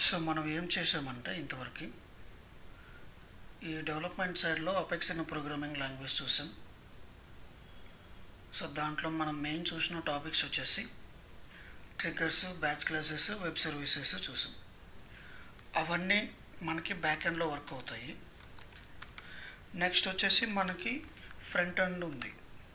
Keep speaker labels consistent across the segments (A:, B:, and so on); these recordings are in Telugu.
A: సో మనం ఏం చేసామంటే ఇంతవరకు ఈ డెవలప్మెంట్ సైడ్లో అపెక్స్ అనే ప్రోగ్రామింగ్ లాంగ్వేజ్ చూసాం సో దాంట్లో మనం మెయిన్ చూసిన టాపిక్స్ వచ్చేసి triggers batch classes web services చూసాం అవన్నీ మనకి బ్యాక్ ఎండ్లో వర్క్ అవుతాయి నెక్స్ట్ వచ్చేసి మనకి ఫ్రంట్ ఎండ్ ఉంది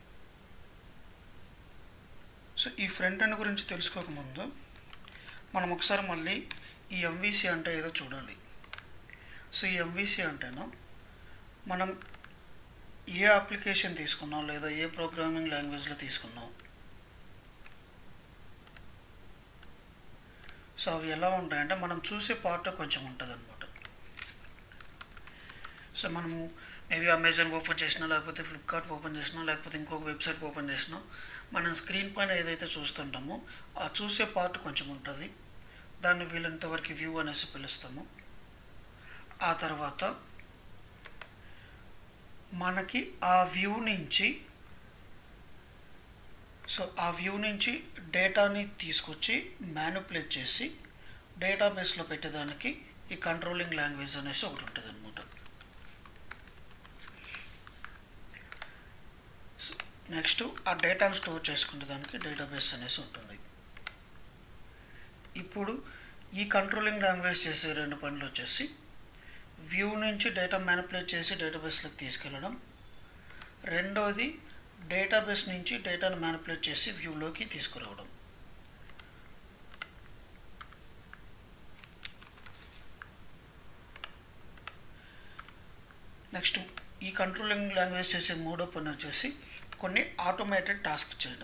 A: సో ఈ ఫ్రంట్ ఎండ్ గురించి తెలుసుకోకముందు మనం ఒకసారి మళ్ళీ ఈ ఎంవిసి అంటే ఏదో చూడాలి సో ఈ ఎంవిసి అంటేనా మనం ఏ అప్లికేషన్ తీసుకున్నాం లేదా ఏ ప్రోగ్రామింగ్ లాంగ్వేజ్లో తీసుకున్నాం సో అవి ఎలా ఉంటాయంటే మనం చూసే పార్ట్ కొంచెం ఉంటుంది అనమాట సో మనము మేబీ అమెజాన్ ఓపెన్ చేసినా లేకపోతే ఫ్లిప్కార్ట్ ఓపెన్ చేసినా లేకపోతే ఇంకొక వెబ్సైట్ ఓపెన్ చేసినా మనం స్క్రీన్ పైన ఏదైతే చూస్తుంటామో ఆ చూసే పార్ట్ కొంచెం ఉంటుంది దాన్ని వీళ్ళంతవరకు వ్యూ అనేసి పిలుస్తాము ఆ తర్వాత మనకి ఆ వ్యూ నుంచి సో ఆ వ్యూ నుంచి డేటాని తీసుకొచ్చి మ్యానుపులేట్ చేసి డేటాబేస్లో పెట్టేదానికి ఈ కంట్రోలింగ్ లాంగ్వేజ్ అనేసి ఒకటి ఉంటుంది అనమాట నెక్స్ట్ ఆ డేటాను స్టోర్ చేసుకునే దానికి డేటాబేస్ అనేసి ఉంటుంది ఇప్పుడు ఈ కంట్రోలింగ్ లాంగ్వేజ్ చేసే రెండు పనులు వచ్చేసి వ్యూ నుంచి డేటా మ్యానిపులేట్ చేసి డేటాబేస్లోకి తీసుకెళ్ళడం రెండోది డేటాబేస్ నుంచి డేటాను మ్యానిపులేట్ చేసి వ్యూలోకి తీసుకురావడం నెక్స్ట్ ఈ కంట్రోలింగ్ లాంగ్వేజ్ చేసే మూడో పని వచ్చేసి కొన్ని ఆటోమేటెడ్ టాస్క్ చేయడం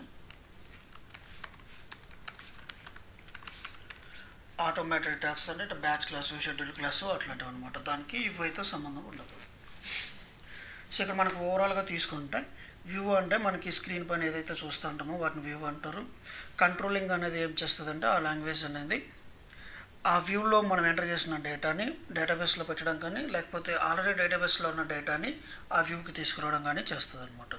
A: ఆటోమేటెడ్ టాస్క్ అంటే ఇట్లా బ్యాచ్ క్లాసు షెడ్యూల్ క్లాసు అట్లాంటివి అనమాట దానికి ఇవైతే సంబంధం ఉండదు సో ఇక్కడ మనకు ఓవరాల్గా తీసుకుంటే వ్యూ అంటే మనకి స్క్రీన్ పైన ఏదైతే చూస్తూ ఉంటామో వాటిని వ్యూ అంటారు కంట్రోలింగ్ అనేది ఏం చేస్తుందంటే ఆ లాంగ్వేజ్ అనేది ఆ వ్యూలో మనం ఎంటర్ చేసిన డేటాని డేటాబేస్లో పెట్టడం కానీ లేకపోతే ఆల్రెడీ డేటాబేస్లో ఉన్న డేటాని ఆ వ్యూకి తీసుకురావడం కానీ చేస్తుంది అనమాట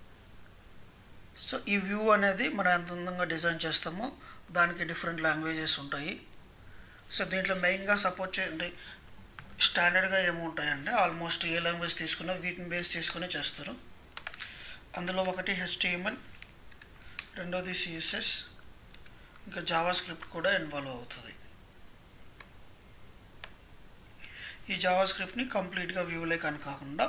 A: సో ఈ వ్యూ అనేది మనం ఎంత అందంగా డిజైన్ చేస్తామో దానికి డిఫరెంట్ లాంగ్వేజెస్ ఉంటాయి సో దీంట్లో మెయిన్గా సపోర్ట్ చేయండి స్టాండర్డ్గా ఏముంటాయంటే ఆల్మోస్ట్ ఏ లాంగ్వేజ్ తీసుకున్నా వీటిని బేస్ చేసుకుని చేస్తారు అందులో ఒకటి హెచ్టిఎంఎల్ రెండోది సిఎస్ఎస్ ఇంకా జావా స్క్రిప్ట్ కూడా ఇన్వాల్వ్ అవుతుంది ఈ జావా స్క్రిప్ట్ని కంప్లీట్గా వ్యూలే కానీ కాకుండా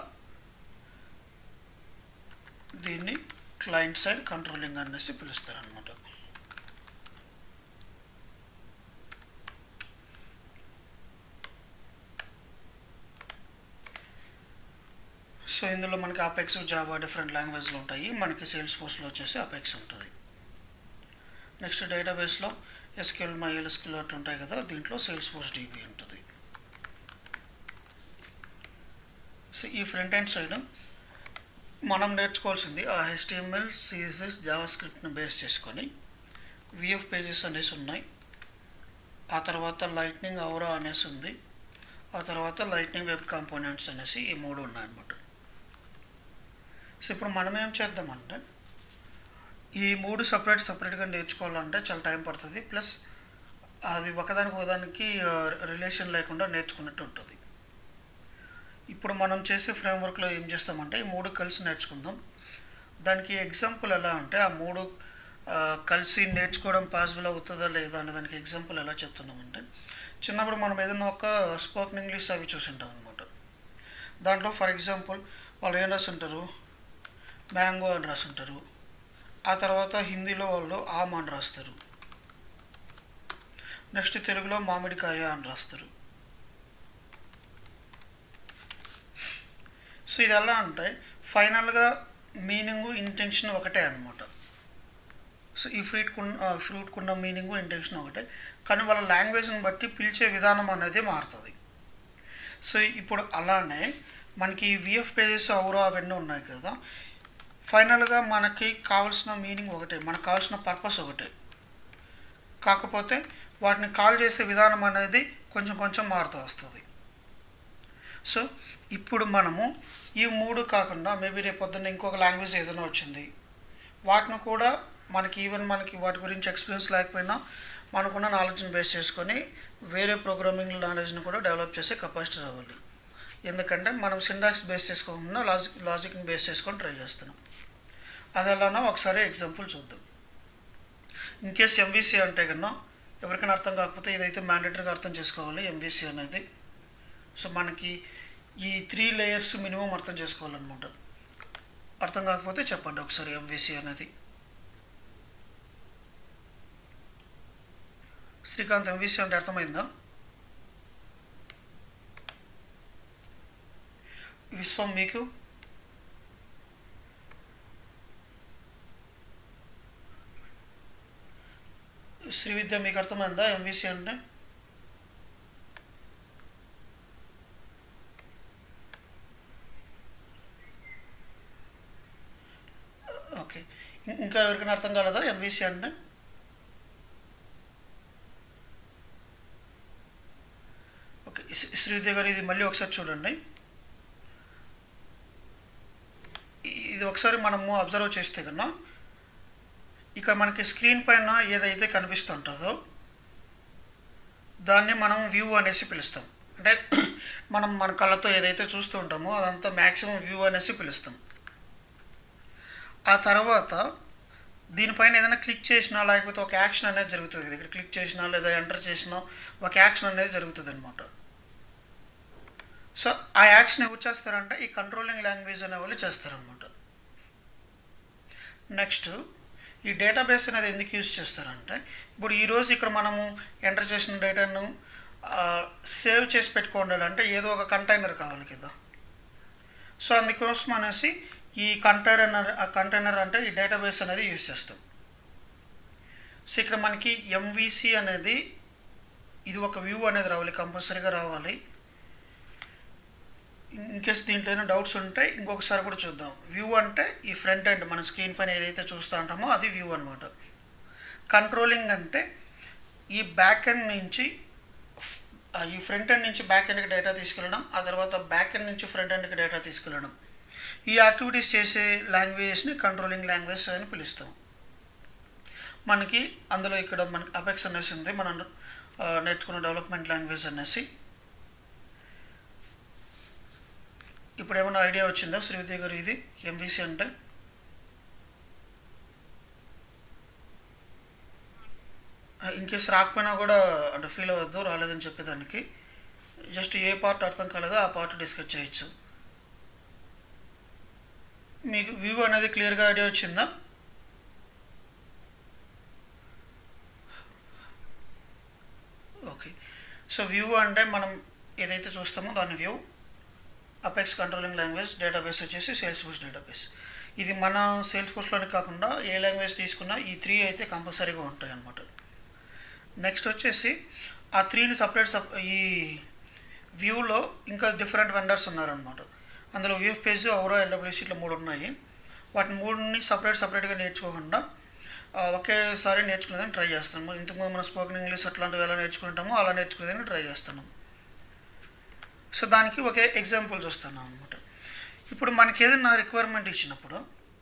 A: దీన్ని క్లయింట్ సైడ్ కంట్రోలింగ్ అనేసి పిలుస్తారు అనమాట సో ఇందులో మనకి అపెక్స్ జావా డిఫరెంట్ లాంగ్వేజ్లో ఉంటాయి మనకి సేల్స్ ఫోర్స్లో వచ్చేసి అపెక్స్ ఉంటుంది నెక్స్ట్ డేటాబేస్లో ఎస్క్యూఎల్ మైఎల్ఎస్క్యూఎల్ అట్లా ఉంటాయి కదా దీంట్లో సేల్స్ ఫోర్స్ డీబీ ఉంటుంది సో ఈ ఫ్రంట్ ఎండ్ సైడ్ మనం నేర్చుకోవాల్సింది ఆ హెచ్టిఎంఎల్ సిఎస్ఎస్ జావా స్క్రిప్ట్ని బేస్ చేసుకొని విఎఫ్ పేజెస్ అనేసి ఉన్నాయి ఆ తర్వాత లైట్నింగ్ అవరా అనేసి ఉంది ఆ తర్వాత లైట్నింగ్ వెబ్ కాంపోనెంట్స్ అనేసి ఈ మూడు ఉన్నాయన్నమాట సో ఇప్పుడు మనం ఏం చేద్దామంటే ఈ మూడు సపరేట్ సపరేట్గా నేర్చుకోవాలంటే చాలా టైం పడుతుంది ప్లస్ అది ఒకదానికి ఒకదానికి రిలేషన్ లేకుండా నేర్చుకున్నట్టు ఉంటుంది ఇప్పుడు మనం చేసే ఫ్రేమ్వర్క్లో ఏం చేస్తామంటే ఈ మూడు కలిసి నేర్చుకుందాం దానికి ఎగ్జాంపుల్ ఎలా అంటే ఆ మూడు కలిసి నేర్చుకోవడం పాసిబుల్ అవుతుందా లేదా అనే దానికి ఎగ్జాంపుల్ ఎలా చెప్తున్నామంటే చిన్నప్పుడు మనం ఏదైనా ఒక స్పోకెన్ ఇంగ్లీష్ అవి చూసింటాం అనమాట దాంట్లో ఫర్ ఎగ్జాంపుల్ వాళ్ళు ఏం రాస్తుంటారు మ్యాంగో అని రాస్తుంటారు ఆ తర్వాత హిందీలో వాళ్ళు ఆమ్ అని రాస్తారు నెక్స్ట్ తెలుగులో మామిడికాయ అని రాస్తారు సో ఇది ఎలా అంటే ఫైనల్గా మీనింగు ఇంటెన్షన్ ఒకటే అనమాట సో ఈ ఫ్రూట్కున్న ఫ్రూట్కున్న మీనింగు ఇంటెన్షన్ ఒకటే కానీ వాళ్ళ లాంగ్వేజ్ని బట్టి పిలిచే విధానం అనేది మారుతుంది సో ఇప్పుడు అలానే మనకి విఎఫ్ పేజెస్ అవరో అవన్నీ ఉన్నాయి కదా ఫైనల్గా మనకి కావాల్సిన మీనింగ్ ఒకటే మనకు కావాల్సిన పర్పస్ ఒకటే కాకపోతే వాటిని కాల్ చేసే విధానం అనేది కొంచెం కొంచెం మారుతూ వస్తుంది సో ఇప్పుడు మనము ఈ మూడు కాకుండా మేబీ రేపు పొద్దున్న ఇంకొక లాంగ్వేజ్ ఏదైనా వచ్చింది వాటిని కూడా మనకి ఈవెన్ మనకి వాటి గురించి ఎక్స్పీరియన్స్ లేకపోయినా మనకున్న నాలెడ్జ్ని బేస్ చేసుకొని వేరే ప్రోగ్రామింగ్ నాలెడ్జ్ని కూడా డెవలప్ చేసే కెపాసిటీ రావాలి ఎందుకంటే మనం సిండాక్స్ బేస్ చేసుకోకుండా లాజిక్ లాజిక్ని బేస్ చేసుకొని ట్రై చేస్తున్నాం అది ఎలానో ఒకసారి ఎగ్జాంపుల్ చూద్దాం ఇన్ కేస్ ఎంవీసీ అంటే కన్నా ఎవరికైనా అర్థం కాకపోతే ఇదైతే మ్యాండేటరీగా అర్థం చేసుకోవాలి ఎంవీసీ అనేది సో మనకి ఈ త్రీ లేయర్స్ మినిమం అర్థం చేసుకోవాలన్నమాట అర్థం కాకపోతే చెప్పండి ఒకసారి ఎంవీసీ అనేది శ్రీకాంత్ ఎంవీసీ అంటే అర్థమైందా విశ్వం మీకు శ్రీ విద్య మీకు అర్థమైందా ఎంవీసీ అంటే ఓకే ఇం- ఇంకా ఎవరికైనా అర్థం కాలేదా ఎంవీసీ అంటే ఓకే శ్రీ- శ్రీవిద్య గారు ఇది మళ్ళీ ఒకసారి చూడండి ఇ- ఇది ఒకసారి మనము అబ్జర్వ్ చేస్తే కన్నా ఇక మనకి స్క్రీన్ పైన ఏదైతే కనిపిస్తుంటుందో దాన్ని మనం వ్యూ అనేసి పిలుస్తాం అంటే మనం మన కళ్ళతో ఏదైతే చూస్తూ ఉంటామో అదంతా మ్యాక్సిమం వ్యూ అనేసి పిలుస్తాం ఆ తర్వాత దీనిపైన ఏదైనా క్లిక్ చేసినా లేకపోతే ఒక యాక్షన్ అనేది జరుగుతుంది కదా ఇక్కడ క్లిక్ చేసినా లేదా ఎంటర్ చేసినా ఒక యాక్షన్ అనేది జరుగుతుంది అనమాట సో ఆ యాక్షన్ ఎవరు చేస్తారంటే ఈ కంట్రోలింగ్ లాంగ్వేజ్ అనే వాళ్ళు చేస్తారనమాట నెక్స్ట్ ఈ డేటాబేస్ అనేది ఎందుకు యూజ్ చేస్తారంటే ఇప్పుడు ఈరోజు ఇక్కడ మనము ఎంటర్ చేసిన డేటాను సేవ్ చేసి పెట్టుకోండాలంటే ఏదో ఒక కంటైనర్ కావాలి కదా సో అందుకోసం అనేసి ఈ కంటైనర్ ఆ కంటైనర్ అంటే ఈ డేటాబేస్ అనేది యూజ్ చేస్తాం సో ఇక్కడ మనకి ఎంవిసి అనేది ఇది ఒక వ్యూ అనేది రావాలి కంపల్సరీగా రావాలి ఇన్ కేస్ దీంట్లో ఏమైనా డౌట్స్ ఉంటే ఇంకొకసారి కూడా చూద్దాం వ్యూ అంటే ఈ ఫ్రంట్ ఎండ్ మన స్క్రీన్ పైన ఏదైతే చూస్తూ ఉంటామో అది వ్యూ అనమాట కంట్రోలింగ్ అంటే ఈ బ్యాక్ ఎండ్ నుంచి ఫ్- ఆ ఈ ఫ్రంట్ ఎండ్ నుంచి బ్యాక్ ఎండ్కి డేటా తీసుకెళ్ళడం ఆ తర్వాత బ్యాక్ ఎండ్ నుంచి ఫ్రంట్ ఎండ్కి డేటా తీసుకెళ్ళడం ఈ యాక్టివిటీస్ చేసే లాంగ్వేజెస్ని కంట్రోలింగ్ లాంగ్వేజ్ అని పిలుస్తాం మనకి అందులో ఇక్కడ మనకి అపెక్స్ అనేసి ఉంది మనం ఆ, నేర్చుకున్న డెవలప్మెంట్ లాంగ్వేజ్ అనేసి ఇప్పుడు ఏమైనా ఐడియా వచ్చిందా శ్రీవిద్య గారు ఇది ఎంవిసి అంటే ఇన్ కేస్ రాకపోయినా కూడా అంటే ఫీల్ అవ్వద్దు రాలేదని చెప్పేదానికి జస్ట్ ఏ పార్ట్ అర్థం కాలేదో ఆ పార్ట్ డిస్కస్ చేయొచ్చు మీకు వ్యూ అనేది క్లియర్గా ఐడియా వచ్చిందా ఓకే సో వ్యూ అంటే మనం ఏదైతే చూస్తామో దాని view apex controlling language database వచ్చేసి సేల్స్ ఫోర్స్ డేటాబేస్ ఇది మన సేల్స్ ఫోర్స్లోనే కాకుండా ఏ లాంగ్వేజ్ తీసుకున్నా ఈ త్రీ అయితే కంపల్సరీగా ఉంటాయి అన్నమాట నెక్స్ట్ వచ్చేసి ఆ త్రీని సపరేట్ సప్ ఈ వ్యూలో ఇంకా డిఫరెంట్ వెండర్స్ ఉన్నారనమాట అందులో వ్యూ పేజ్ అవరో ఎల్డబ్ల్యూసీ ఇట్లా మూడు ఉన్నాయి వాటిని మూడుని సపరేట్ సపరేట్గా నేర్చుకోకుండా ఆ, ఒకేసారి నేర్చుకునేదాన్ని ట్రై చేస్తాము ఇంతకుముందు మనం స్పోకెన్ ఇంగ్లీష్ అట్లాంటివి ఎలా నేర్చుకుంటామో అలా నేర్చుకునేదాన్ని ట్రై చేస్తున్నాం సో దానికి ఒకే ఎగ్జాంపుల్ చూస్తున్నాం అనమాట ఇప్పుడు మనకి ఏదైనా రిక్వైర్మెంట్ ఇచ్చినప్పుడు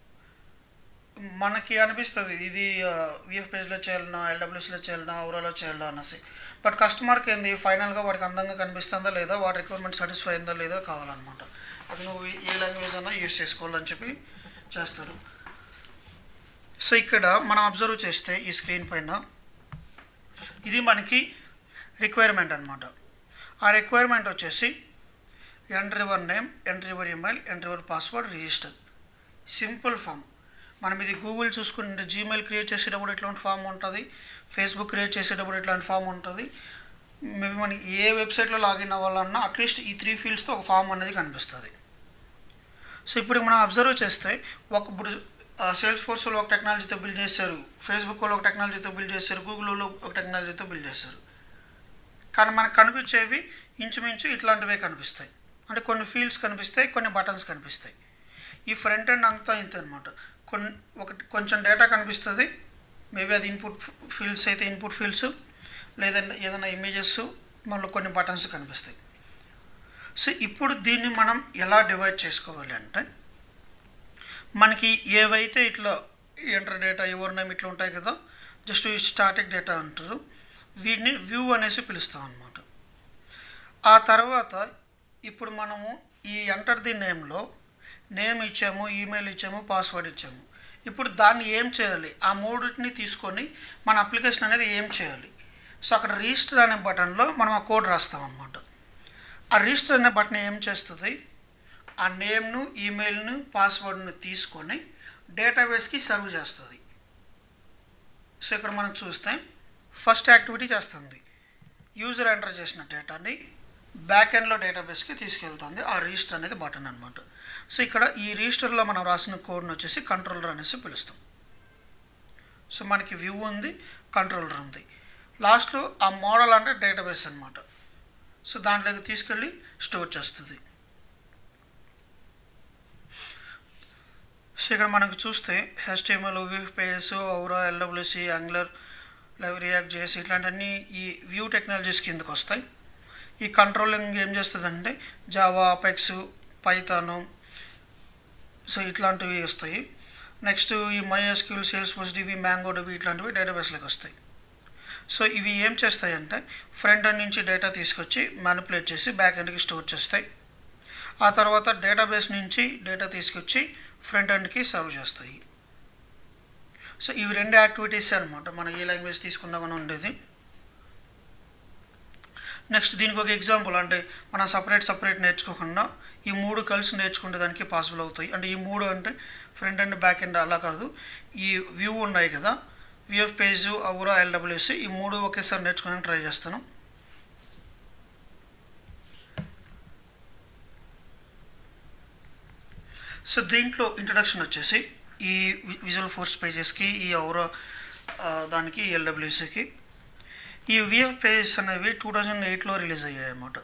A: మనకి అనిపిస్తుంది ఇది విఎఫ్ పేజ్లో చేయాలన్నా ఎల్డబ్ల్యూసీలో చేయాలన్నా ఓవరాల్లో చేయాలన్నా అనేసి బట్ కస్టమర్కి ఏంది ఫైనల్గా వాడికి అందంగా కనిపిస్తుందా లేదా వాడి రిక్వైర్మెంట్ సాటిస్ఫై అయిందా లేదో కావాలన్నమాట అది నువ్వు ఏ లాంగ్వేజ్ అన్నా యూస్ చేసుకోవాలని చెప్పి చేస్తారు సో ఇక్కడ మనం అబ్జర్వ్ చేస్తే ఈ స్క్రీన్ పైన ఇది మనకి రిక్వైర్మెంట్ అనమాట ఆ రిక్వైర్మెంట్ వచ్చేసి enter your name enter your email enter your password register simple form మనం ఇది గూగుల్ చూసుకుంటే జీమెయిల్ క్రియేట్ చేసేటప్పుడు ఇట్లాంటి ఫామ్ ఉంటుంది ఫేస్బుక్ క్రియేట్ చేసేటప్పుడు ఇట్లాంటి ఫామ్ ఉంటుంది మేబీ మనకి ఏ వెబ్సైట్లో లాగిన్ అవ్వాలన్నా అట్లీస్ట్ ఈ త్రీ ఫీల్డ్స్తో ఒక ఫామ్ అనేది కనిపిస్తుంది సో ఇప్పుడు మనం అబ్జర్వ్ చేస్తే ఒక ఇప్పుడు సేల్స్ ఫోర్స్లో ఒక టెక్నాలజీతో బిల్డ్ చేశారు ఫేస్బుక్ వాళ్ళు ఒక టెక్నాలజీతో బిల్డ్ చేశారు గూగుల్లో ఒక టెక్నాలజీతో బిల్డ్ చేశారు కానీ మనకు కనిపించేవి ఇంచుమించు ఇట్లాంటివే కనిపిస్తాయి అంటే కొన్ని ఫీల్డ్స్ కనిపిస్తాయి కొన్ని బటన్స్ కనిపిస్తాయి ఈ ఫ్రంట్ ఎండ్ అంతా ఇంతే అనమాట కొన్ని ఒకటి కొంచెం డేటా కనిపిస్తుంది మేబీ అది ఇన్పుట్ ఫీల్డ్స్ అయితే ఇన్పుట్ ఫీల్డ్స్ లేదంటే ఏదైనా ఇమేజెస్ మళ్ళీ కొన్ని బటన్స్ కనిపిస్తాయి సో ఇప్పుడు దీన్ని మనం ఎలా డివైడ్ చేసుకోవాలి అంటే మనకి ఏవైతే ఇట్లా ఎంటర్ డేటా ఎవరి నేమ్ ఇట్లా ఉంటాయి కదా జస్ట్ స్టాటిక్ డేటా అంటారు వీటిని వ్యూ అనేసి పిలుస్తాం అనమాట ఆ తర్వాత ఇప్పుడు మనము ఈ ఎంటర్ ది నేమ్లో నేమ్ ఇచ్చాము ఈమెయిల్ ఇచ్చాము పాస్వర్డ్ ఇచ్చాము ఇప్పుడు దాన్ని ఏం చేయాలి ఆ మూడింటిని తీసుకొని మన అప్లికేషన్ అనేది ఏం చేయాలి సో అక్కడ రిజిస్టర్ అనే బటన్లో మనం ఆ కోడ్ రాస్తాం అనమాట ఆ రిజిస్టర్ అనే బటన్ ఏం చేస్తుంది ఆ నేమ్ను ఈమెయిల్ను పాస్వర్డ్ను తీసుకొని డేటాబేస్కి సర్వ్ చేస్తుంది సో ఇక్కడ మనం చూస్తే ఫస్ట్ యాక్టివిటీ చేస్తుంది యూజర్ ఎంటర్ చేసిన డేటాని బ్యాక్ ఎండ్లో డేటాబేస్కి తీసుకెళ్తుంది ఆ రిజిస్టర్ అనేది బటన్ అనమాట సో ఇక్కడ ఈ రిజిస్టర్లో మనం రాసిన కోడ్ని వచ్చేసి కంట్రోలర్ అనేసి పిలుస్తాం సో మనకి వ్యూ ఉంది కంట్రోలర్ ఉంది లాస్ట్లో ఆ మోడల్ అంటే డేటాబేస్ అనమాట సో దాంట్లోకి తీసుకెళ్ళి స్టోర్ చేస్తుంది సో ఇక్కడ మనకు చూస్తే హెచ్టిఎంఎల్ వివ్ పేఎస్ ఔరా ఎల్డబ్ల్యూసి యాంగ్లర్ రియాక్ట్ జేఎస్ ఇట్లాంటివన్నీ ఈ వ్యూ టెక్నాలజీస్ కిందకు వస్తాయి ఈ కంట్రోలింగ్ ఏం చేస్తుందంటే జావా అపెక్స్ పైథాను సో ఇట్లాంటివి వస్తాయి నెక్స్ట్ ఈ MySQL sales force DB Mongo DB ఇట్లాంటివి డేటాబేస్లోకి వస్తాయి సో ఇవి ఏం చేస్తాయంటే ఫ్రంట్ ఎండ్ నుంచి డేటా తీసుకొచ్చి మ్యానిపులేట్ చేసి బ్యాక్ ఎండ్కి స్టోర్ చేస్తాయి ఆ తర్వాత డేటాబేస్ నుంచి డేటా తీసుకొచ్చి ఫ్రంట్ ఎండ్కి సర్వ్ చేస్తాయి సో ఇవి రెండు యాక్టివిటీస్ అనమాట మనం ఏ లాంగ్వేజ్ తీసుకున్నా కానీ ఉండేది నెక్స్ట్ దీనికి ఒక ఎగ్జాంపుల్ అంటే మనం సపరేట్ సపరేట్ నేర్చుకోకుండా ఈ మూడు కలిసి నేర్చుకునే దానికి పాసిబుల్ అవుతాయి అంటే ఈ మూడు అంటే ఫ్రంట్ అండ్ బ్యాక్ ఎండ్ అలా కాదు ఈ వ్యూ ఉన్నాయి కదా విఎఫ్ పేజ్ అవురా ఎల్డబ్ల్యూసి ఈ మూడు ఒకేసారి నేర్చుకోవడానికి ట్రై చేస్తాను సో దీంట్లో ఇంట్రడక్షన్ వచ్చేసి ఈ విజువల్ ఫోర్స్ పేజెస్కి ఈ ఔరా దానికి ఎల్డబ్ల్యూసికి ఈ విఎఫ్ పేజెస్ అనేవి టూ థౌజండ్ ఎయిట్లో రిలీజ్ అయ్యాయి అన్నమాట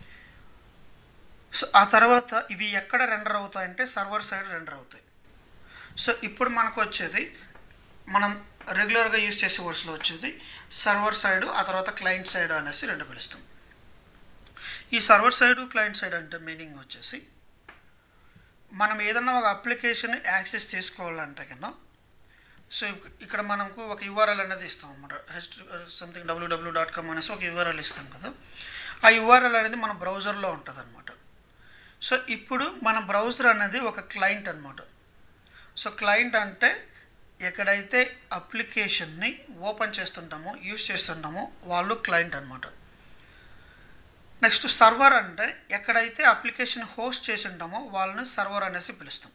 A: సో ఆ తర్వాత ఇవి ఎక్కడ రెండర్ అవుతాయంటే సర్వర్ సైడ్ రెండర్ అవుతాయి సో ఇప్పుడు మనకు వచ్చేది మనం రెగ్యులర్గా యూజ్ చేసే వర్డ్స్లో వచ్చేది సర్వర్ సైడ్ ఆ తర్వాత క్లయింట్ సైడ్ అనేసి రెండు పిలుస్తాం ఈ సర్వర్ సైడ్ క్లయింట్ సైడ్ అంటే మీనింగ్ వచ్చేసి మనం ఏదన్నా ఒక అప్లికేషన్ యాక్సెస్ చేసుకోవాలంటే కన్నా సో ఇక్కడ మనకు ఒక యూఆర్ఎల్ అనేది ఇస్తాం అనమాట H something WWW dot com అనేసి ఒక యూఆర్ఎల్ ఇస్తాం కదా ఆ యూఆర్ఎల్ అనేది మన బ్రౌజర్లో ఉంటుంది అనమాట సో ఇప్పుడు మన బ్రౌజర్ అనేది ఒక క్లయింట్ అనమాట సో క్లయింట్ అంటే ఎక్కడైతే అప్లికేషన్ని ఓపెన్ చేస్తుంటామో యూజ్ చేస్తుంటామో వాళ్ళు క్లయింట్ అనమాట నెక్స్ట్ సర్వర్ అంటే ఎక్కడైతే అప్లికేషన్ హోస్ట్ చేసి ఉంటామో వాళ్ళని సర్వర్ అనేసి పిలుస్తాం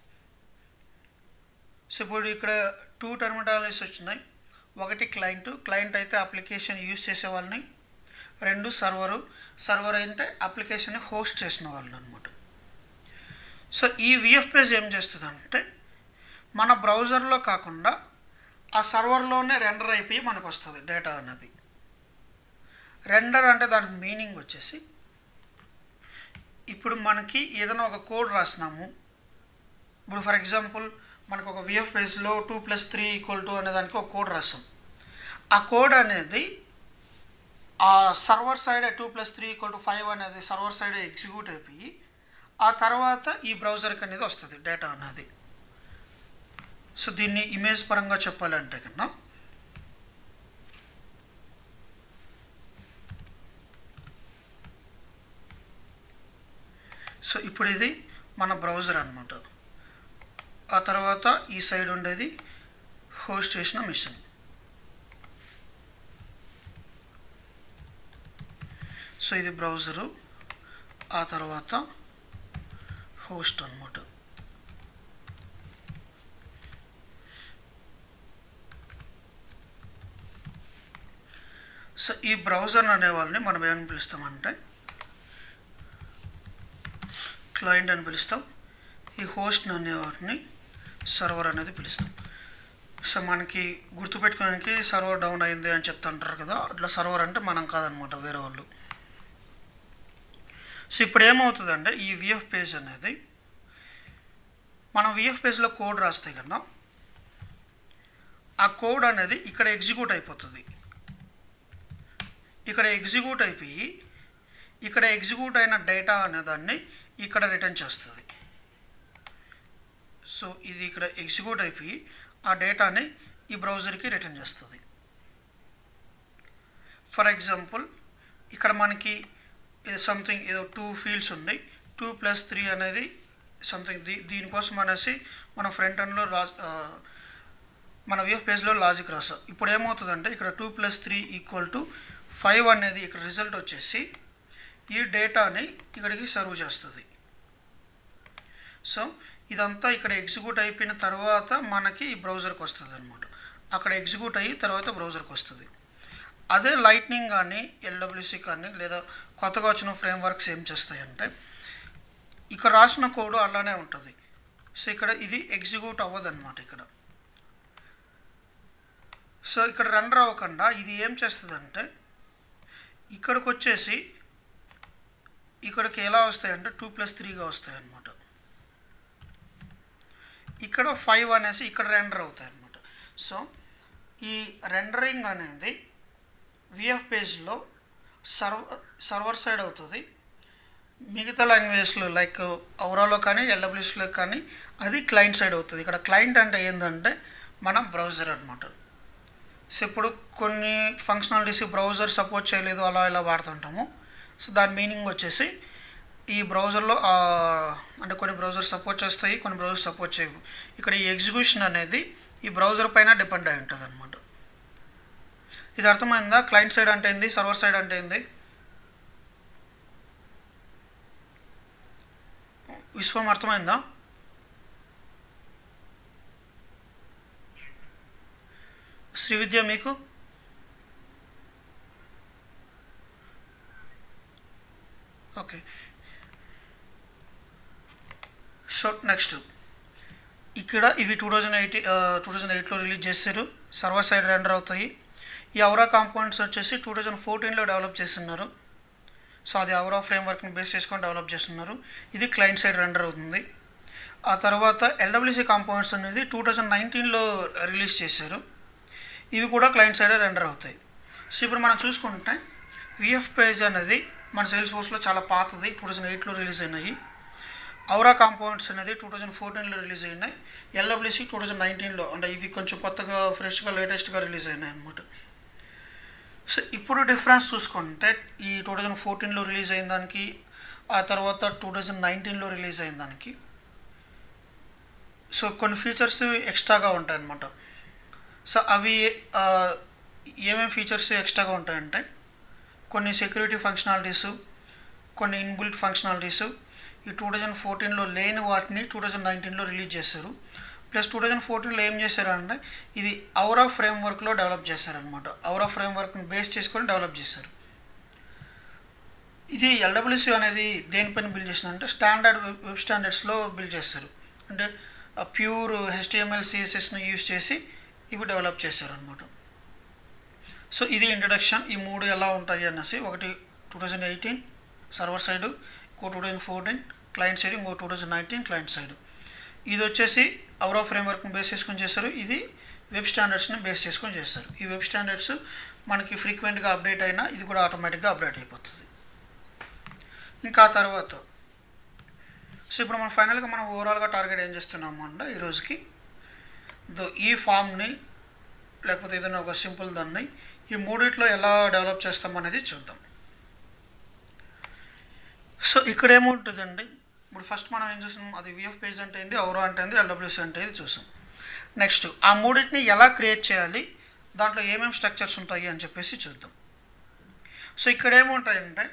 A: సో ఇప్పుడు ఇక్కడ టూ టర్మినాలజీస్ వచ్చినాయి ఒకటి క్లయింట్ క్లయింట్ అయితే అప్లికేషన్ యూజ్ చేసే వాళ్ళని రెండు సర్వరు సర్వర్ అంటే అప్లికేషన్ని హోస్ట్ చేసిన వాళ్ళు అనమాట సో ఈ విఎఫ్ పేజ్ ఏం చేస్తుంది అంటే మన బ్రౌజర్లో కాకుండా ఆ సర్వర్లోనే రెండర్ అయిపోయి మనకు వస్తుంది డేటా అన్నది రెండర్ అంటే దానికి మీనింగ్ వచ్చేసి ఇప్పుడు మనకి ఏదైనా ఒక కోడ్ రాసినాము ఇప్పుడు ఫర్ ఎగ్జాంపుల్ మనకు ఒక విఎఫ్ పేజ్లో two plus three equal to అనే దానికి ఒక కోడ్ రాస్తాం ఆ కోడ్ అనేది ఆ server side two plus three equal to five అనేది సర్వర్ సైడ్ ఎగ్జిక్యూట్ అయిపోయి ఆ తర్వాత ఈ బ్రౌజర్కి అనేది వస్తుంది డేటా అనేది సో దీన్ని ఇమేజ్ పరంగా చెప్పాలంటే కన్నా సో ఇప్పుడు ఇది మన బ్రౌజర్ అనమాట ఆ తర్వాత ఈ సైడ్ ఉండేది హోస్ట్ చేసిన మిషన్ సో ఇది బ్రౌజరు ఆ తర్వాత హోస్ట్ అనమాట సో ఈ బ్రౌజర్ అనే వాళ్ళని మనం ఏమని పిలుస్తామంటే క్లయింట్ అని పిలుస్తాం ఈ హోస్ట్ అనే వాటిని సర్వర్ అనేది పిలుస్తాం సో మనకి గుర్తుపెట్టుకోవడానికి సర్వర్ డౌన్ అయింది అని చెప్తుంటారు కదా అట్లా సర్వర్ అంటే మనం కాదనమాట వేరే వాళ్ళు సో ఇప్పుడు ఏమవుతుందంటే ఈ విఎఫ్ పేజ్ అనేది మనం విఎఫ్ పేజ్లో కోడ్ రాస్తే కన్నా ఆ కోడ్ అనేది ఇక్కడ ఎగ్జిక్యూట్ అయిపోతుంది ఇక్కడ ఎగ్జిక్యూట్ అయిపోయి ఇక్కడ ఎగ్జిక్యూట్ అయిన డేటా అనే దాన్ని ఇక్కడ రిటర్న్ చేస్తుంది సో ఇది ఇక్కడ ఎగ్జిక్యూట్ అయిపోయి ఆ డేటాని ఈ బ్రౌజర్కి రిటర్న్ చేస్తుంది ఫర్ ఎగ్జాంపుల్ ఇక్కడ మనకి సంథింగ్ ఏదో టూ ఫీల్డ్స్ ఉన్నాయి టూ ప్లస్ త్రీ అనేది సంథింగ్ దీ దీనికోసం అనేసి మన ఫ్రంట్ ఎండ్లో రా ఆ, మన విఎఫ్ పేజ్లో లాజిక్ రాసాం ఇప్పుడు ఏమవుతుందంటే ఇక్కడ two plus three equal to five అనేది ఇక్కడ రిజల్ట్ వచ్చేసి ఈ డేటాని ఇక్కడికి సర్వ్ చేస్తుంది సో ఇదంతా ఇక్కడ ఎగ్జిక్యూట్ అయిపోయిన తర్వాత మనకి ఈ బ్రౌజర్కి వస్తుంది అనమాట అక్కడ ఎగ్జిక్యూట్ అయ్యి తర్వాత బ్రౌజర్కి వస్తుంది అదే లైట్నింగ్ కానీ ఎల్డబ్ల్యూసి కానీ లేదా కొత్తగా వచ్చిన ఫ్రేమ్ వర్క్స్ ఏం చేస్తాయంటే ఇక్కడ రాసిన కోడ్ అలానే ఉంటుంది సో ఇక్కడ ఇది ఎగ్జిక్యూట్ అవ్వదు అనమాట ఇక్కడ సో ఇక్కడ రన్ అవ్వకుండా ఇది ఏం చేస్తుందంటే ఇక్కడికి వచ్చేసి ఇక్కడికి ఎలా వస్తాయంటే టూ ప్లస్ త్రీగా వస్తాయి అన్నమాట ఇక్కడ ఫైవ్ అనేసి ఇక్కడ రెండర్ అవుతాయి అన్నమాట సో ఈ రెండరింగ్ అనేది విఎఫ్ పేజ్లో సర్వర్ సర్వర్ సైడ్ అవుతుంది మిగతా లాంగ్వేజ్లో లైక్ ఔరాలో కానీ ఎల్డబ్ల్యూస్లో కానీ అది క్లయింట్ సైడ్ అవుతుంది ఇక్కడ క్లయింట్ అంటే ఏంటంటే మన బ్రౌజర్ అనమాట సో ఇప్పుడు కొన్ని ఫంక్షనాలిటీస్ బ్రౌజర్ సపోర్ట్ చేయలేదు అలా ఇలా వాడుతుంటాము సో దాని మీనింగ్ వచ్చేసి ఈ బ్రౌజర్లో అంటే కొన్ని బ్రౌజర్ సపోర్ట్ చేస్తాయి కొన్ని బ్రౌజర్ సపోర్ట్ చేయవు ఇక్కడ ఈ ఎగ్జిక్యూషన్ అనేది ఈ బ్రౌజర్ పైన డిపెండ్ అయి ఉంటుంది అనమాట ఇది అర్థమైందా క్లయింట్ సైడ్ అంటే ఏంది సర్వర్ సైడ్ అంటే ఏంది విశ్వం అర్థమైందా శ్రీ విద్య మీకు ఓకే సో నెక్స్ట్ ఇక్కడ ఇవి two thousand eighty two thousand ఎయిట్లో రిలీజ్ చేశారు సర్వర్ సైడ్ రెండర్ అవుతాయి ఈ అవరా కాంపోనెంట్స్ వచ్చేసి టూ థౌజండ్ ఫోర్టీన్లో డెవలప్ చేస్తున్నారు సో అది అవరా ఫ్రేమ్వర్క్ని బేస్ చేసుకొని డెవలప్ చేస్తున్నారు ఇది క్లయింట్ సైడ్ రెండర్ అవుతుంది ఆ తర్వాత ఎల్డబ్ల్యూసీ కాంపోనెంట్స్ అనేది టూ థౌజండ్ నైన్టీన్లో రిలీజ్ చేశారు ఇవి కూడా క్లయింట్ సైడ్ రెండర్ అవుతాయి సో ఇప్పుడు మనం చూసుకుంటే విఎఫ్ పేజ్ అనేది మన సేల్స్ ఫోర్స్లో చాలా పాతది టూ థౌజండ్ ఎయిట్లో రిలీజ్ అయినాయి ఔరా కాంపౌండ్స్ అనేది టూ థౌజండ్ ఫోర్టీన్లో రిలీజ్ అయినాయి ఎల్డబ్ల్యూసీ టూ థౌజండ్ నైన్టీన్లో అంటే ఇవి కొంచెం కొత్తగా ఫ్రెష్గా లేటెస్ట్గా రిలీజ్ అయినాయి అనమాట సో ఇప్పుడు డిఫరెన్స్ చూసుకుంటే ఈ టూ థౌజండ్ ఫోర్టీన్లో రిలీజ్ అయిన దానికి ఆ తర్వాత టూ థౌజండ్ నైన్టీన్లో రిలీజ్ అయిన దానికి సో కొన్ని ఫీచర్స్ ఎక్స్ట్రాగా ఉంటాయి అన్నమాట సో అవి ఆ, ఏమేమి ఫీచర్స్ ఎక్స్ట్రాగా ఉంటాయంటే కొన్ని సెక్యూరిటీ ఫంక్షనాలిటీస్ కొన్ని ఇన్బిల్ట్ ఫంక్షనాలిటీస్ ఈ టూ థౌజండ్ ఫోర్టీన్లో లేని వాటిని టూ థౌజండ్ నైన్టీన్లో రిలీజ్ చేశారు ప్లస్ టూ థౌజండ్ ఫోర్టీన్లో ఏం చేశారంటే ఇది ఔరా ఫ్రేమ్వర్క్లో డెవలప్ చేశారనమాట ఔరా ఫ్రేమ్వర్క్ని బేస్ చేసుకొని డెవలప్ చేశారు ఇది ఎల్డబ్ల్యూసీ అనేది దేనిపైన బిల్డ్ చేసిందంటే స్టాండర్డ్ వెబ్ వెబ్ స్టాండర్డ్స్లో బిల్డ్ చేస్తారు అంటే ప్యూర్ హెచ్టిఎంఎల్ సిఎస్ఎస్ని యూజ్ చేసి ఇవి డెవలప్ చేశారనమాట సో ఇది ఇంట్రడక్షన్ ఈ మూడు ఎలా ఉంటాయి అనేసి ఒకటి two thousand eighteen server side ఇంకో two thousand fourteen client side ఇంకో two thousand nineteen client side ఇది వచ్చేసి అవరా ఫ్రేమ్వర్క్ని బేస్ చేసుకొని చేస్తారు ఇది వెబ్ స్టాండర్డ్స్ని బేస్ చేసుకొని చేస్తారు ఈ వెబ్ స్టాండర్డ్స్ మనకి ఫ్రీక్వెంట్గా అప్డేట్ అయినా ఇది కూడా ఆటోమేటిక్గా అప్డేట్ అయిపోతుంది ఇంకా ఆ తర్వాత సో ఇప్పుడు మనం ఫైనల్గా మనం ఓవరాల్గా టార్గెట్ ఏం చేస్తున్నాము అంటే ఈ రోజుకి దో ఈ ఫామ్ని లేకపోతే ఏదైనా ఒక సింపుల్ దాన్ని ఈ మూడిట్లో ఎలా డెవలప్ చేస్తాం అనేది చూద్దాం సో ఇక్కడ ఏముంటుందండి ఇప్పుడు ఫస్ట్ మనం ఏం చూసాం అది విఎఫ్ పేజ్ అంటే ఏంది ఔరా అంటే ఏంది ఎల్డబ్ల్యూసీ అంటే ఇది చూసాం నెక్స్ట్ ఆ మూడింటిని ఎలా క్రియేట్ చేయాలి దాంట్లో ఏమేమి స్ట్రక్చర్స్ ఉంటాయి అని చెప్పేసి చూద్దాం సో ఇక్కడ ఏముంటాయంటే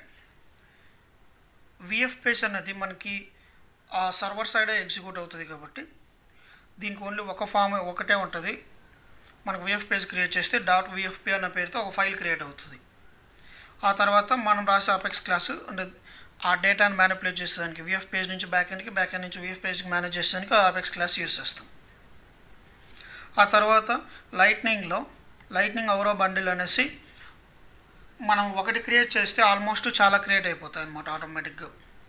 A: విఎఫ్ పేజ్ అనేది మనకి ఆ సర్వర్ సైడే ఎగ్జిక్యూట్ అవుతుంది కాబట్టి దీనికి ఓన్లీ ఒక ఫామ్ ఒకటే ఉంటుంది మనకు విఎఫ్ పేజ్ క్రియేట్ చేస్తే డాట్ విఎఫ్పి అన్న పేరుతో ఒక ఫైల్ క్రియేట్ అవుతుంది ఆ తర్వాత మనం రాసే అపెక్స్ క్లాస్ అంటే ఆ డేటాను మ్యానిపులేట్ చేసేదానికి విఎఫ్ పేజ్ నుంచి బ్యాక్ ఎండ్కి బ్యాక్ ఎండ్ నుంచి విఎఫ్ పేజ్కి మేనేజ్ చేసేదానికి ఆ అపెక్స్ క్లాస్ యూస్ చేస్తాం ఆ తర్వాత లైట్నింగ్లో లైట్నింగ్ అవరో బండిల్ అనేసి మనం ఒకటి క్రియేట్ చేస్తే ఆల్మోస్ట్ చాలా క్రియేట్ అయిపోతాయి అనమాట ఆటోమేటిక్గా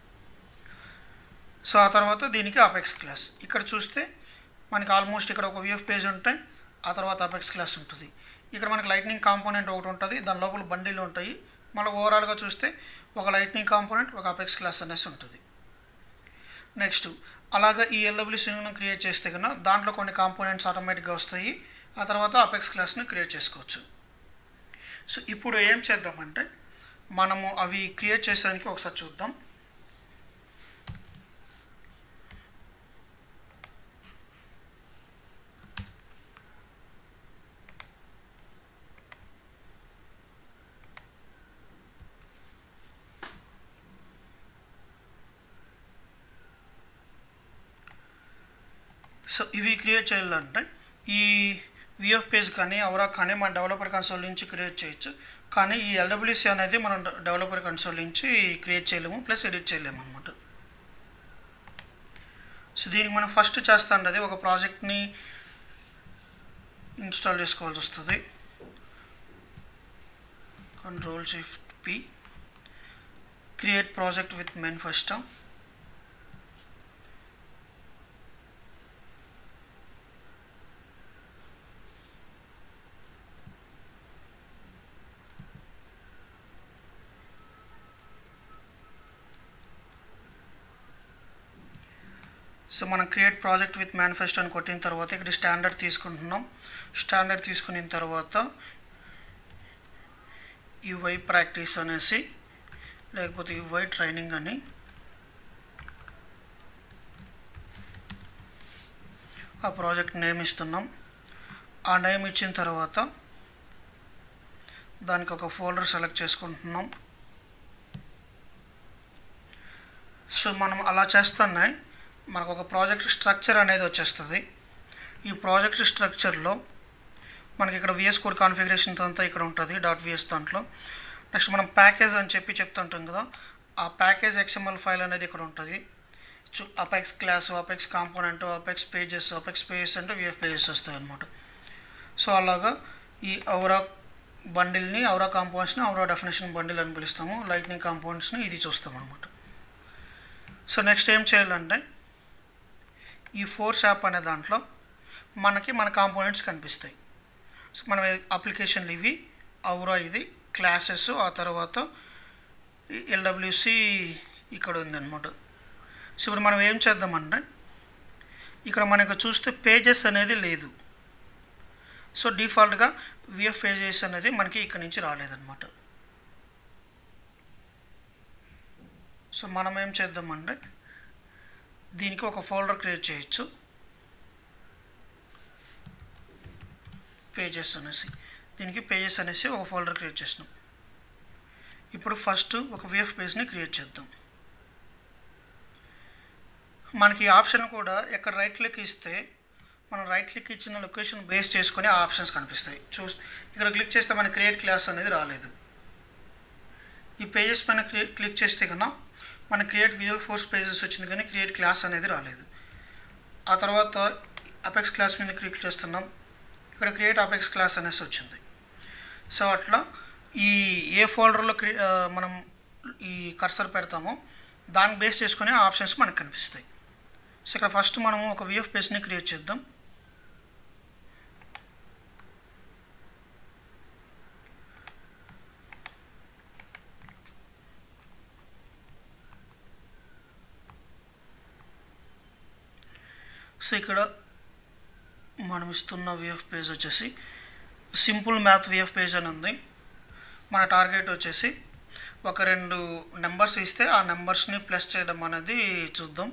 A: సో ఆ తర్వాత దీనికి అపెక్స్ క్లాస్ ఇక్కడ చూస్తే మనకి ఆల్మోస్ట్ ఇక్కడ ఒక విఎఫ్ పేజ్ ఉంటాయి ఆ తర్వాత అపెక్స్ క్లాస్ ఉంటుంది ఇక్కడ మనకి లైట్నింగ్ కాంపోనెంట్ ఒకటి ఉంటుంది దాని లోపల బండిలు ఉంటాయి మళ్ళీ ఓవరాల్గా చూస్తే ఒక లైట్నింగ్ కాంపోనెంట్ ఒక అపెక్స్ క్లాస్ అనేసి ఉంటుంది నెక్స్ట్ అలాగే ఈ ఎల్డబ్ల్యూసీని క్రియేట్ చేస్తే కన్నా దాంట్లో కొన్ని కాంపోనెంట్స్ ఆటోమేటిక్గా వస్తాయి ఆ తర్వాత అపెక్స్ క్లాస్ని క్రియేట్ చేసుకోవచ్చు సో ఇప్పుడు ఏం చేద్దామంటే మనము అవి క్రియేట్ చేసేదానికి ఒకసారి చూద్దాం సో ఇవి క్రియేట్ చేయాలంటే ఈ విఎఫ్ పేజ్ కానీ అవరా కానీ మన డెవలపర్ కన్సోల్ నుంచి క్రియేట్ చేయొచ్చు కానీ ఈ ఎల్డబ్ల్యూసి అనేది మనం డెవలపర్ కన్సోల్ నుంచి క్రియేట్ చేయలేము ప్లస్ ఎడిట్ చేయలేము అనమాట సో దీనికి మనం ఫస్ట్ చేస్తాండది ఒక ప్రాజెక్ట్ని ఇన్స్టాల్ చేసుకోవాల్సి వస్తుంది control shift P create project with main first so మనం క్రియేట్ ప్రాజెక్ట్ విత్ మేనిఫెస్టో అని కొట్టిన తర్వాత ఇక్కడ స్టాండర్డ్ తీసుకుంటున్నాం స్టాండర్డ్ తీసుకున్న తర్వాత యువై ప్రాక్టీస్ అనేసి లేకపోతే యువై ట్రైనింగ్ అని ఆ ప్రాజెక్ట్ నేమ్ ఇస్తున్నాం ఆ నేమ్ ఇచ్చిన తర్వాత దానికి ఒక ఫోల్డర్ సెలెక్ట్ చేసుకుంటున్నాం సో మనం అలా చేస్తున్నాయి మనకు ఒక ప్రాజెక్ట్ స్ట్రక్చర్ అనేది వచ్చేస్తుంది ఈ ప్రాజెక్ట్ స్ట్రక్చర్లో మనకి ఇక్కడ విఎస్ కోడ్ కాన్ఫిగరేషన్ అంతా ఇక్కడ ఉంటుంది డాట్ విఎస్ దాంట్లో నెక్స్ట్ మనం ప్యాకేజ్ అని చెప్పి చెప్తుంటాం కదా ఆ ప్యాకేజ్ ఎక్స్ఎంఎల్ ఫైల్ అనేది ఇక్కడ ఉంటుంది apex class apex component apex pages apex pages అంటే విఎఫ్ పేజెస్ వస్తాయి అనమాట సో అలాగా ఈ ఔరా బండిల్ని ఔరా కాంపౌండ్స్ని ఔరా డెఫినేషన్ బండిల్ అని పిలుస్తాము లైట్నింగ్ కాంపౌండ్స్ని ఇది చూస్తాం అనమాట సో నెక్స్ట్ ఏం చేయాలంటే ఈ ఫోర్స్ యాప్ అనే దాంట్లో మనకి మన కాంపోనెంట్స్ కనిపిస్తాయి సో మన అప్లికేషన్లు ఇవి ఔరా ఇది క్లాసెస్ ఆ తర్వాత ఎల్డబ్ల్యూసి ఇక్కడ ఉందన్నమాట సో ఇప్పుడు మనం ఏం చేద్దామంటే ఇక్కడ మనకు చూస్తే పేజెస్ అనేది లేదు సో డిఫాల్ట్గా విఎఫ్ పేజెస్ అనేది మనకి ఇక్కడ నుంచి రాలేదన్నమాట సో మనం ఏం చేద్దామంటే దీనికి ఒక ఫోల్డర్ క్రియేట్ చేయొచ్చు పేజెస్ అనేసి దీనికి పేజెస్ అనేసి ఒక ఫోల్డర్ క్రియేట్ చేసినాం ఇప్పుడు ఫస్ట్ ఒక విఎఫ్ పేజ్ని క్రియేట్ చేద్దాం మనకి ఆప్షన్ కూడా ఎక్కడ రైట్ క్లిక్ ఇస్తే మనం రైట్ క్లిక్ ఇచ్చిన లొకేషన్ బేస్ చేసుకొని ఆ ఆప్షన్స్ కనిపిస్తాయి చూ ఇక్కడ క్లిక్ చేస్తే మన క్రియేట్ క్లాస్ అనేది రాలేదు ఈ పేజెస్ పైన క్లిక్ చేస్తే కన్నా మన క్రియేట్ విజువల్ ఫోర్స్ పేజెస్ వచ్చింది కానీ క్రియేట్ క్లాస్ అనేది రాలేదు ఆ తర్వాత అపెక్స్ క్లాస్ మీద క్లిక్ చేస్తున్నాం ఇక్కడ క్రియేట్ అపెక్స్ క్లాస్ అనేసి వచ్చింది సో అట్లా ఈ ఏ ఫోల్డర్లో క్రి మనం ఈ కర్సర్ పెడతామో దాన్ని బేస్ చేసుకుని ఆప్షన్స్ మనకు కనిపిస్తాయి సో ఇక్కడ ఫస్ట్ మనము ఒక విఎఫ్ పేజ్ని క్రియేట్ చేద్దాం సో ఇక్కడ మనం ఇస్తున్న విఎఫ్ పేజ్ వచ్చేసి సింపుల్ మ్యాథ్ విఎఫ్ పేజ్ అని ఉంది మన టార్గెట్ వచ్చేసి ఒక రెండు నెంబర్స్ ఇస్తే ఆ నెంబర్స్ని ప్లస్ చేయడం అనేది చూద్దాం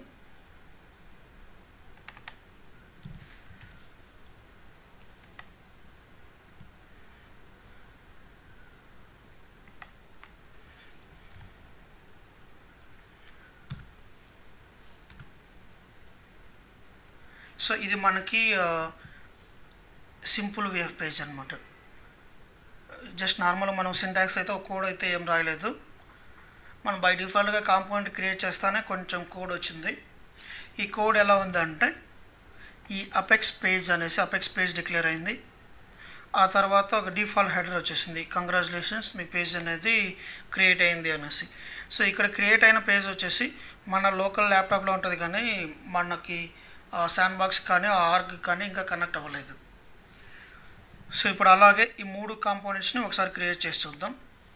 A: సో ఇది మనకి సింపుల్ విఎఫ్ పేజ్ అనమాట జస్ట్ నార్మల్ మనం సింటాక్స్ అయితే ఒక కోడ్ అయితే ఏం రాయలేదు మనం బై డిఫాల్ట్గా కాంపౌండ్ క్రియేట్ చేస్తానే కొంచెం కోడ్ వచ్చింది ఈ కోడ్ ఎలా ఉందంటే ఈ అపెక్స్ పేజ్ అనేసి అపెక్స్ పేజ్ డిక్లేర్ అయింది ఆ తర్వాత ఒక డిఫాల్ట్ హెడర్ వచ్చేసింది కంగ్రాచులేషన్స్ మీ పేజ్ అనేది క్రియేట్ అయింది అనేసి సో ఇక్కడ క్రియేట్ అయిన పేజ్ వచ్చేసి మన లోకల్ ల్యాప్టాప్లో ఉంటుంది కానీ మనకి శాండ్ బాక్స్ కానీ ఆర్గ్ కానీ ఇంకా కనెక్ట్ అవ్వలేదు సో ఇప్పుడు అలాగే ఈ మూడు కాంపోనెంట్స్ని ఒకసారి క్రియేట్ చేసి చూద్దాం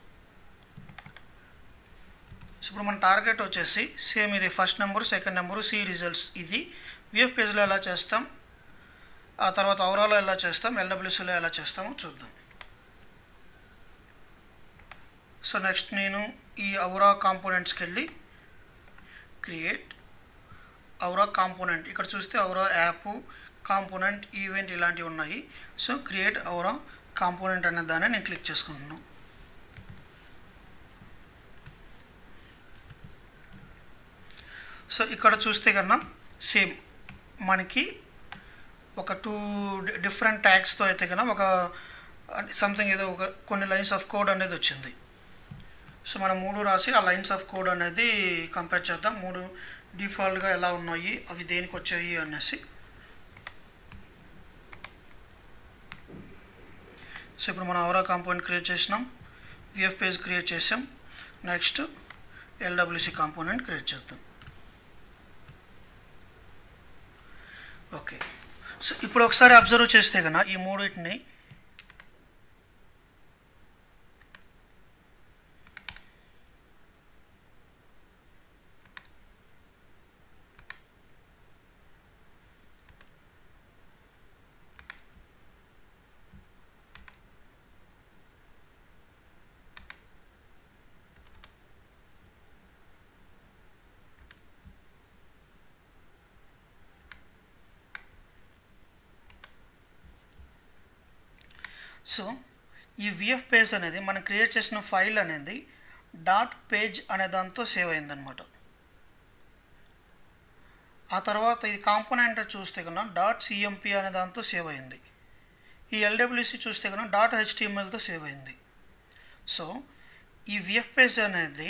A: సో ఇప్పుడు మన టార్గెట్ వచ్చేసి సేమ్ ఇది first number second number C results ఇది విఎఫ్ పేజ్లో ఎలా చేస్తాం ఆ తర్వాత ఓవరాల్లో ఎలా చేస్తాం ఎల్డబ్ల్యూసీలో ఎలా చేస్తామో చూద్దాం సో నెక్స్ట్ నేను ఈ ఔరా కాంపోనెంట్స్కి వెళ్ళి క్రియేట్ ఔరా కాంపోనెంట్ ఇక్కడ చూస్తే ఔరా యాప్ కాంపోనెంట్ ఈవెంట్ ఇలాంటివి ఉన్నాయి సో క్రియేట్ ఔరా కాంపోనెంట్ అనే దాన్ని నేను క్లిక్ చేసుకుంటున్నాను సో ఇక్కడ చూస్తే కన్నా సేమ్ మనకి ఒక టూ డిఫరెంట్ ట్యాగ్స్తో అయితే కన్నా ఒక సంథింగ్ ఏదో ఒక కొన్ని లైన్స్ ఆఫ్ కోడ్ అనేది వచ్చింది సో మనం మూడు రాసి ఆ లైన్స్ ఆఫ్ కోడ్ అనేది కంపేర్ చేద్దాం మూడు డిఫాల్ట్గా ఎలా ఉన్నాయి అవి దేనికి వచ్చాయి అనేసి సో ఇప్పుడు మనం అవరా కాంపోనెంట్ క్రియేట్ చేసినాం విఎఫ్ పేజ్ క్రియేట్ చేసాం నెక్స్ట్ ఎల్డబ్ల్యూసి కాంపోనెంట్ క్రియేట్ చేద్దాం ఓకే సో ఇప్పుడు ఒకసారి అబ్జర్వ్ చేస్తే కన్నా ఈ మూడింటిని సో ఈ విఎఫ్ పేజ్ అనేది మనం క్రియేట్ చేసిన ఫైల్ అనేది డాట్ పేజ్ అనే దాంతో సేవ్ అయిందనమాట ఆ తర్వాత ఇది కాంపోనెంట్ చూస్తే కన్నా డాట్ సిఎంపి అనే దాంతో సేవ్ అయింది ఈ ఎల్డబ్ల్యూసి చూస్తే కన్నా డాట్ హెచ్టిఎంఎల్తో సేవ్ అయింది సో ఈ విఎఫ్ పేజ్ అనేది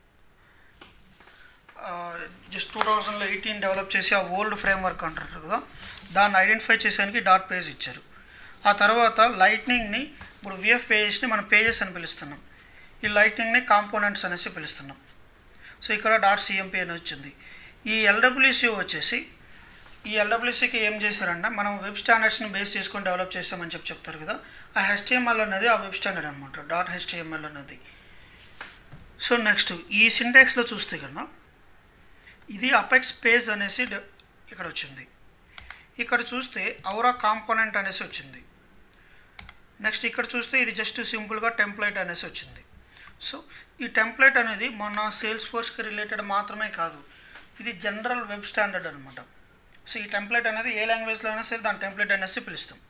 A: జస్ట్ టూ థౌజండ్లో ఎయిటీన్ డెవలప్ చేసి ఆ ఓల్డ్ ఫ్రేమ్వర్క్ అంటారు కదా దాన్ని ఐడెంటిఫై చేసేదానికి డాట్ పేజ్ ఇచ్చారు ఆ తర్వాత లైట్నింగ్ని ఇప్పుడు విఎఫ్ పేజెస్ని మనం పేజెస్ అని పిలుస్తున్నాం ఈ లైట్నింగ్ని కాంపోనెంట్స్ అనేసి పిలుస్తున్నాం సో ఇక్కడ డాట్ సిఎంపి అని వచ్చింది ఈ ఎల్డబ్ల్యూసి వచ్చేసి ఈ ఎల్డబ్ల్యూసీకి ఏం చేశారంటే మనం వెబ్ స్టాండర్డ్స్ని బేస్ చేసుకొని డెవలప్ చేస్తామని చెప్పి చెప్తారు కదా ఆ హెచ్టిఎంఎల్ అనేది ఆ వెబ్ స్టాండర్డ్ అనమాట డాట్ హెచ్టిఎంఎల్ అనేది సో నెక్స్ట్ ఈ సింటాక్స్లో చూస్తే కన్నా ఇది అపెక్స్ పేజ్ అనేసి ఇక్కడ వచ్చింది ఇక్కడ చూస్తే ఔరా కాంపోనెంట్ అనేసి వచ్చింది నెక్స్ట్ ఇక్కడ చూస్తే ఇది జస్ట్ సింపుల్గా టెంప్లెట్ అనేసి వచ్చింది సో ఈ టెంప్లెట్ అనేది మన సేల్స్ ఫోర్స్కి రిలేటెడ్ మాత్రమే కాదు ఇది జనరల్ వెబ్ స్టాండర్డ్ అనమాట సో ఈ టెంప్లెట్ అనేది ఏ లాంగ్వేజ్లో అయినా సరే దాని టెంప్లెట్ అనేసి పిలుస్తాం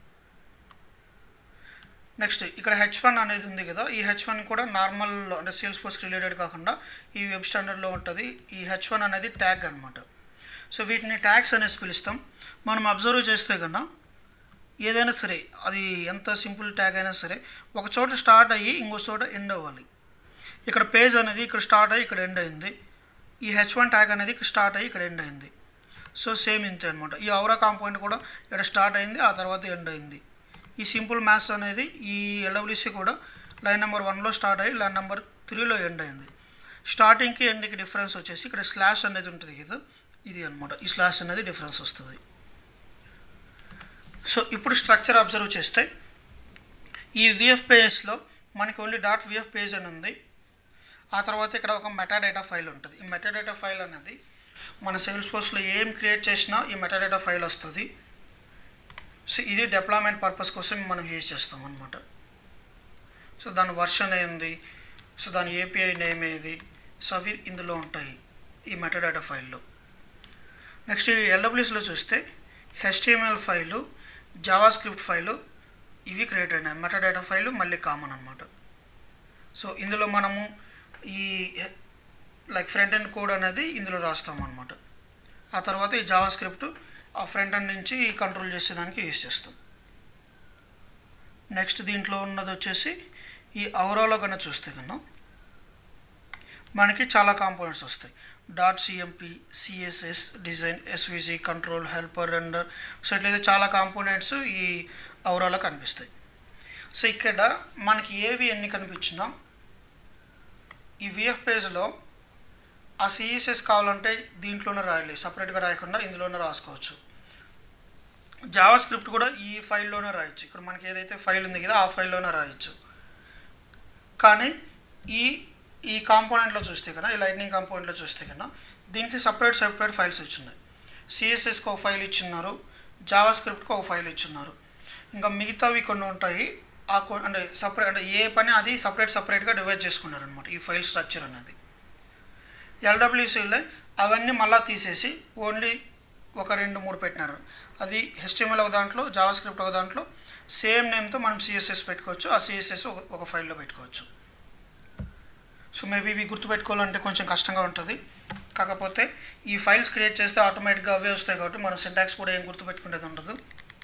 A: నెక్స్ట్ ఇక్కడ హెచ్ వన్ అనేది ఉంది కదా ఈ హెచ్ వన్ కూడా నార్మల్ అంటే సేల్స్ ఫోర్స్ రిలేటెడ్ కాకుండా ఈ వెబ్ స్టాండర్డ్లో ఉంటుంది ఈ హెచ్ వన్ అనేది ట్యాగ్ అనమాట సో వీటిని ట్యాగ్స్ అనేసి పిలుస్తాం మనం అబ్జర్వ్ చేస్తే కన్నా ఏదైనా సరే అది ఎంత సింపుల్ ట్యాగ్ అయినా సరే ఒక చోట స్టార్ట్ అయ్యి ఇంకో చోట ఎండ్ అవ్వాలి ఇక్కడ పేజ్ అనేది ఇక్కడ స్టార్ట్ అయ్యి ఇక్కడ ఎండ్ అయింది ఈ హెచ్ వన్ ట్యాగ్ అనేది ఇక్కడ స్టార్ట్ అయ్యి ఇక్కడ ఎండ్ అయింది సో సేమ్ ఇంతే అనమాట ఈ ఔరా కాంపౌండ్ కూడా ఇక్కడ స్టార్ట్ అయింది ఆ తర్వాత ఎండ్ అయింది ఈ సింపుల్ మ్యాథ్స్ అనేది ఈ ఎల్డబ్ల్యూసి కూడా లైన్ నెంబర్ వన్లో స్టార్ట్ అయ్యి లైన్ నెంబర్ త్రీలో ఎండ్ అయింది స్టార్టింగ్కి ఎండ్కి డిఫరెన్స్ వచ్చేసి ఇక్కడ స్లాష్ అనేది ఉంటుంది కదా ఇది అనమాట ఈ స్లాష్ అనేది డిఫరెన్స్ వస్తుంది సో ఇప్పుడు స్ట్రక్చర్ అబ్జర్వ్ చేస్తే ఈ విఎఫ్ పేజెస్లో మనకి ఓన్లీ డాట్ విఎఫ్ పేజ్ అని ఉంది ఆ తర్వాత ఇక్కడ ఒక మెటాడేటా ఫైల్ ఉంటుంది ఈ మెటాడేటా ఫైల్ అనేది మన సేల్స్ ఫోర్స్లో ఏం క్రియేట్ చేసినా ఈ మెటాడేటా ఫైల్ వస్తుంది సో ఇది డెప్లాయ్మెంట్ పర్పస్ కోసం మనం యూజ్ చేస్తాం అనమాట సో దాని వర్షన్ ఏంది సో దాని ఏపీఐ నేమ్ ఏది సో అవి ఇందులో ఉంటాయి ఈ మెటాడేటా ఫైల్లో నెక్స్ట్ ఈ ఎల్డబ్ల్యూస్లో చూస్తే HTML file JavaScript file ఇవి క్రియేట్ అయినాయి మెటాడేటా ఫైలు మళ్ళీ కామన్ అనమాట సో ఇందులో మనము ఈ లైక్ ఫ్రంట్ ఎండ్ కోడ్ అనేది ఇందులో రాస్తాం అనమాట ఆ తర్వాత ఈ జావా స్క్రిప్ట్ ఆ ఫ్రంట్ ఎండ్ నుంచి కంట్రోల్ చేసేదానికి యూజ్ చేస్తాం నెక్స్ట్ దీంట్లో ఉన్నది వచ్చేసి ఈ అవరాలో కన్నా చూస్తే కన్నా మనకి చాలా కాంపోనెంట్స్ వస్తాయి dot CMP CSS design SVG control helper render so ఇట్లయితే చాలా కాంపోనెంట్స్ ఈ అవరాలో కనిపిస్తాయి సో ఇక్కడ మనకి ఏవి ఎన్ని కనిపించినా ఈ విఎఫ్ పేజ్లో ఆ సిఎస్ఎస్ కావాలంటే దీంట్లోనే రాయాలి సపరేట్గా రాయకుండా ఇందులోనే రాసుకోవచ్చు జావా స్క్రిప్ట్ కూడా ఈ ఫైల్లోనే రాయొచ్చు ఇక్కడ మనకి ఏదైతే ఫైల్ ఉంది కదా ఆ ఫైల్లోనే రాయొచ్చు కానీ ఈ ఈ కాంపోనెంట్లో చూస్తే కన్నా ఈ లైట్నింగ్ కాంపోనెంట్లో చూస్తే కన్నా దీనికి సపరేట్ సపరేట్ ఫైల్స్ ఇచ్చున్నాయి సిఎస్ఎస్కి ఒక ఫైల్ ఇచ్చున్నారు జావా స్క్రిప్ట్కి ఒక ఫైల్ ఇచ్చున్నారు ఇంకా మిగతావి కొన్ని ఉంటాయి ఆ కో అంటే సపరేట్ అంటే ఏ పని అది సపరేట్ సపరేట్గా డివైడ్ చేసుకున్నారనమాట ఈ ఫైల్ స్ట్రక్చర్ అనేది ఎల్డబ్ల్యూసీలో అవన్నీ మళ్ళీ తీసేసి ఓన్లీ ఒక రెండు మూడు పెట్టినారు అది హెచ్టిఎంఎల్ ఒక దాంట్లో జావా స్క్రిప్ట్ ఒక దాంట్లో సేమ్ నేమ్తో మనం సిఎస్ఎస్ పెట్టుకోవచ్చు ఆ సిఎస్ఎస్ ఒక ఒక ఫైల్లో పెట్టుకోవచ్చు సో మేబీ ఇవి గుర్తుపెట్టుకోవాలంటే కొంచెం కష్టంగా ఉంటుంది కాకపోతే ఈ ఫైల్స్ క్రియేట్ చేస్తే ఆటోమేటిక్గా అవే వస్తాయి కాబట్టి మనం సింటాక్స్ కూడా ఏం గుర్తుపెట్టుకునేది ఉండదు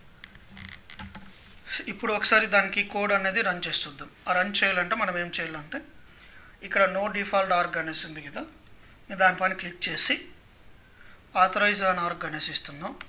A: ఇప్పుడు ఒకసారి దానికి కోడ్ అనేది రన్ చేసి చూద్దాం ఆ రన్ చేయాలంటే మనం ఏం చేయాలంటే ఇక్కడ నో డిఫాల్ట్ ఆర్గ్ అనేసి ఉంది కదా దానిపైన క్లిక్ చేసి ఆథరైజ్ ఆన్ ఆర్గ్ అనేసి ఇస్తున్నాం